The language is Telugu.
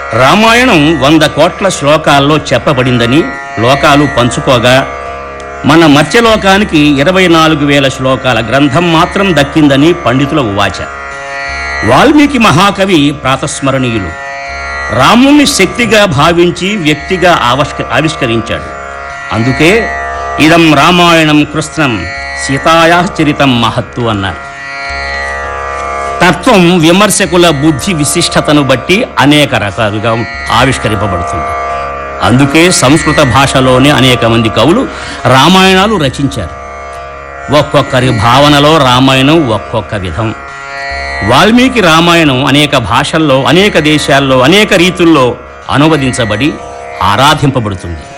రామాయణం వంద కోట్ల శ్లోకాల్లో చెప్పబడిందని లోకాలు పంచుకోగా మన మత్స్యలోకానికి ఇరవై నాలుగు వేల శ్లోకాల గ్రంథం మాత్రం దక్కిందని పండితుల ఉవాచ వాల్మీకి మహాకవి ప్రాతస్మరణీయులు రాముణ్ణి శక్తిగా భావించి వ్యక్తిగా ఆవిష్క ఆవిష్కరించాడు అందుకే ఇదం రామాయణం కృష్ణం సీతాయా చరితం మహత్తు అన్నారు తత్వం విమర్శకుల బుద్ధి విశిష్టతను బట్టి అనేక రకాలుగా ఆవిష్కరింపబడుతుంది అందుకే సంస్కృత భాషలోనే అనేక మంది కవులు రామాయణాలు రచించారు ఒక్కొక్కరి భావనలో రామాయణం ఒక్కొక్క విధం వాల్మీకి రామాయణం అనేక భాషల్లో అనేక దేశాల్లో అనేక రీతుల్లో అనువదించబడి ఆరాధింపబడుతుంది